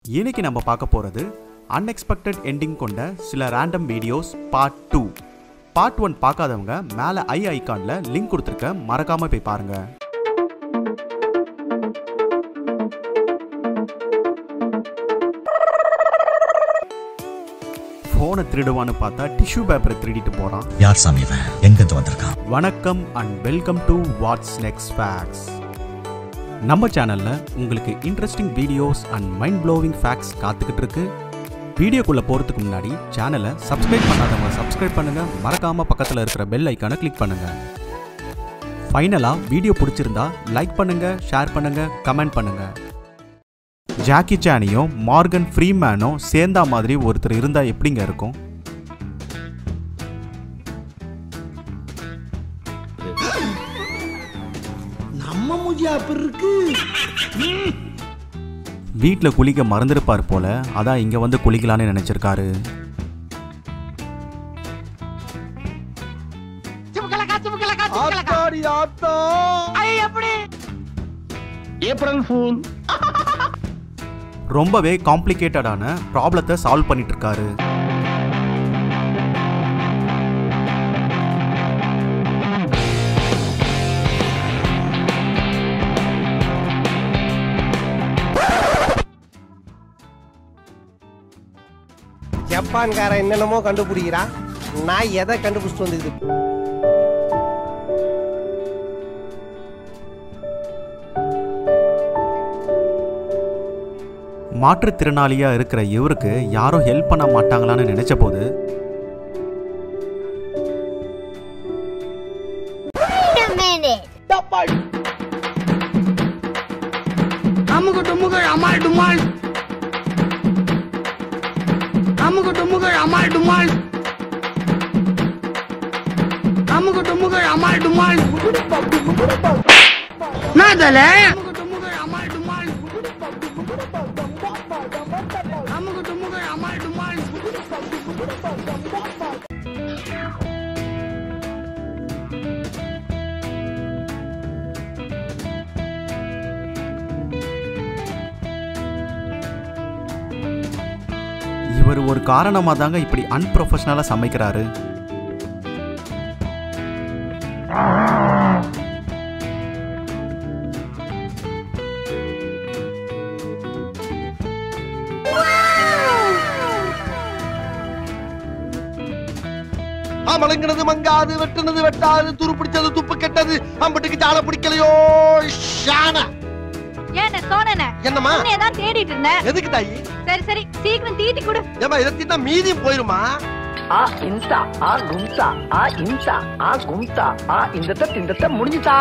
இன்னைக்கு நம்ம பார்க்க போகிறது அன்எக்ஸ்பெக்டட் எண்டிங் கொண்ட சில random videos part two part one பார்க்காதவங்க மேலே ஐ ஐகானில் லிங்க் கொடுத்துருக்க மறக்காமல் போய் பாருங்கள் ஃபோனை திருடுவான்னு பார்த்தா டிஷ்யூ பேப்பரை திருடிட்டு போகிறான் யார் சாமி இவன் எங்கிருந்து வந்திருக்கான் வணக்கம் and welcome to what's next facts நம்ம சேனலில் உங்களுக்கு interesting videos and mind blowing facts காத்துக்கிட்டு இருக்கு வீடியோக்குள்ளே போகிறதுக்கு முன்னாடி சேனலை சப்ஸ்கிரைப் பண்ணாதவங்க சப்ஸ்கிரைப் பண்ணுங்கள் மறக்காமல் பக்கத்தில் இருக்கிற பெல் ஐக்கானை கிளிக் பண்ணுங்கள் ஃபைனலாக வீடியோ பிடிச்சிருந்தா லைக் பண்ணுங்கள் ஷேர் பண்ணுங்கள் கமெண்ட் பண்ணுங்கள் ஜாக்கி சானியும் மார்கன் ஃப்ரீமேனும் சேர்ந்தா மாதிரி ஒருத்தர் இருந்தால் எப்படிங்க இருக்கும் நம்ம மூஞ்சியா அப்படி இருக்கு வீட்டில் குளிக்க மறந்துருப்பார் போல அதான் இங்கே வந்து குளிக்கலான்னு நினச்சிருக்காரு ஆத்தாடி ஆத்தா ஏப்ரல் ஃபூல் ரொம்பவே காம்ப்ளிகேட்டடான ப்ராப்ளத்தை சால்வ் பண்ணிட்டு இருக்காரு ஜப்பான்காரன் என்னென்னமோ கண்டுபிடிக்கிறான் நான் எதை கண்டுபிடிச்சிட்டு வந்தது மாற்றுத்திறனாளியா இருக்கிற இவருக்கு யாரும் ஹெல்ப் பண்ண மாட்டாங்களான்னு நினைச்ச போது Wait a minute. அமுகு டுமுகள் அமால் டுமால் அமுகு டுமுகள் அமால் டுமால் அமுகு டுமுகள் அமால் டுமால் நாதல அமுகு டுமுகள் அமால் டுமால் அமுகு டுமுகள் அமால் டுமால் இவர் ஒரு காரணமா தாங்க இப்படி அன்ப்ரொஃபஷனலாக சமைக்கிறாரு அமலங்கினது மங்காது வெட்டுனது வெட்டாது துரு பிடிச்சது துப்பு கெட்டது அம்பட்டுக்கு ஜால பிடிக்கலையோ ஷான ஏன சோனன என்னம்மா உன்னைய தான் தேடிட்டு இருந்தேன் எதுக்கு தாயி சரி சரி சீக்கிரம் தீட்டி கொடு ஏமா இதை தின்னா மீதியும் போயிருமா ஆ இன்சா ஆ கும்சா ஆ இன்சா ஆ கும்சா ஆ இந்தத்த திந்தத்த முடிஞ்சுதா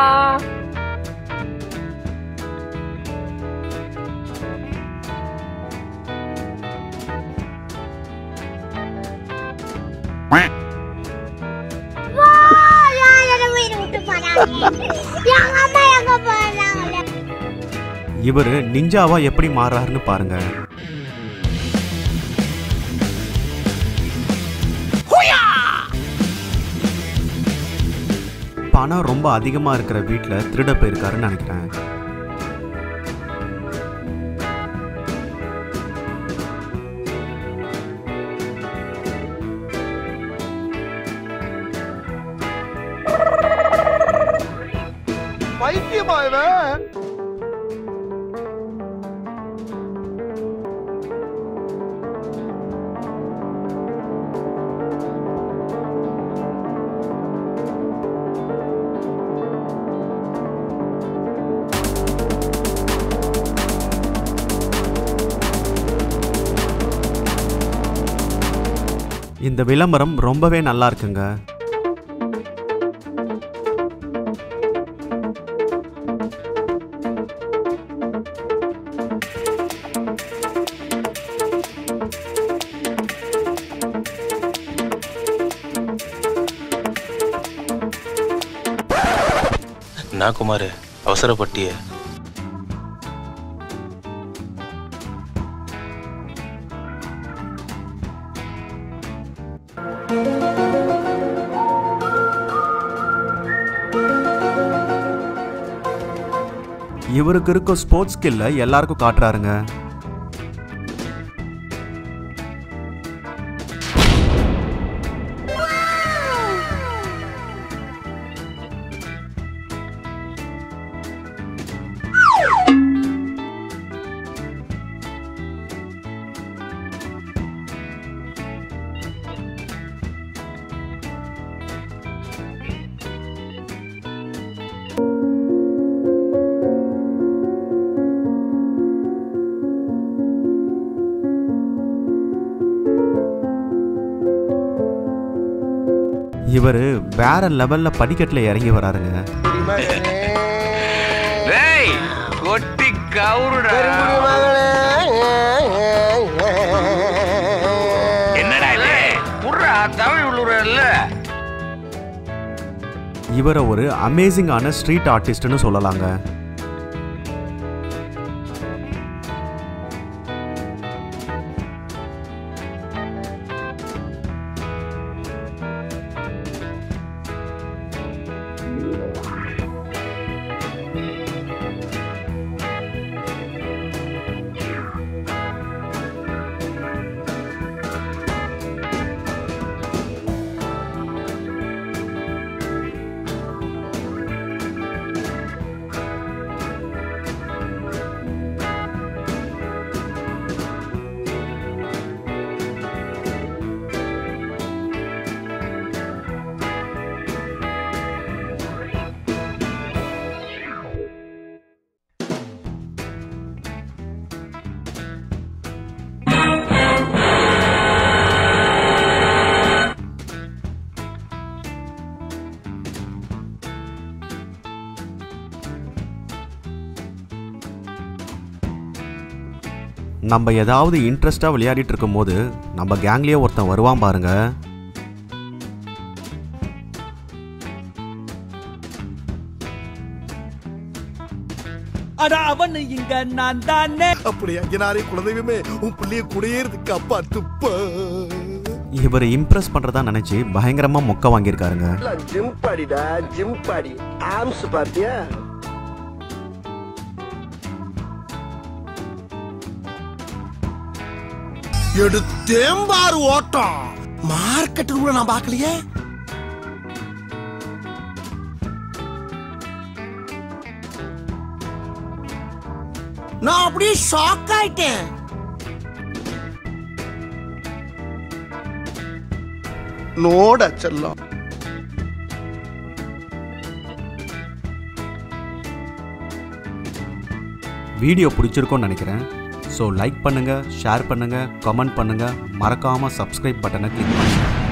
வா, யார் என்னை வீடு விட்டு போறாங்க? எங்க அம்மா எங்க போறாங்களே? இவர் நிஞ்சாவா எப்படி மாறுறாருன்னு பாருங்க பணம் ரொம்ப அதிகமா இருக்கிற வீட்டில் திருட போயிருக்காருன்னு நினைக்கிறேன் பைத்தியமா இவன் இந்த விளம்பரம் ரொம்பவே நல்லா இருக்குங்க நான் குமார் அவசரப்பட்டிய இவருக்கு இருக்க ஸ்போர்ட்ஸ் ஸ்கில்ல எல்லாருக்கும் காட்டுறாருங்க இவர் வேற லெவல்ல படிக்கட்டுல இறங்கி வராருங்க டேய் கொட்டி கவுருடா என்னடா இது புர்ரா தமிழ் உள்ளூர்ல இவரை ஒரு அமேசிங்கான ஸ்ட்ரீட் ஆர்டிஸ்ட்னு சொல்லலாங்க நம்ம ஏதாவது இன்ட்ரெஸ்டாக விளையாடிட்டு இருக்கும்போது நம்ம கேங்லேயே ஒருத்தன் வருவான் பாருங்க அப்படி அங்கனாரே குலதெய்வமே உன் பிள்ளைய குடியேறதுக்கு அப்பா துப்ப இவரை இம்ப்ரெஸ் பண்ணுறதா நினச்சி பயங்கரமாக மொக்க வாங்கியிருக்காருங்க ஜிம் பாடிடா ஜிம் பாடி ஆம்ஸ் பாத்தியா எடுத்தேம்பாரு ஓட்டம் மார்க்கெட் கூட நான் பார்க்கலையே நான் அப்படியே ஷாக் ஆயிட்டேன் நோட செல்லம் வீடியோ பிடிச்சிருக்கும்னு நினைக்கிறேன் ஸோ லைக் பண்ணுங்கள் ஷேர் பண்ணுங்கள் கமெண்ட் பண்ணுங்கள் மறக்காமல் சப்ஸ்கிரைப் பட்டனை கிளிக் பண்ணுங்கள்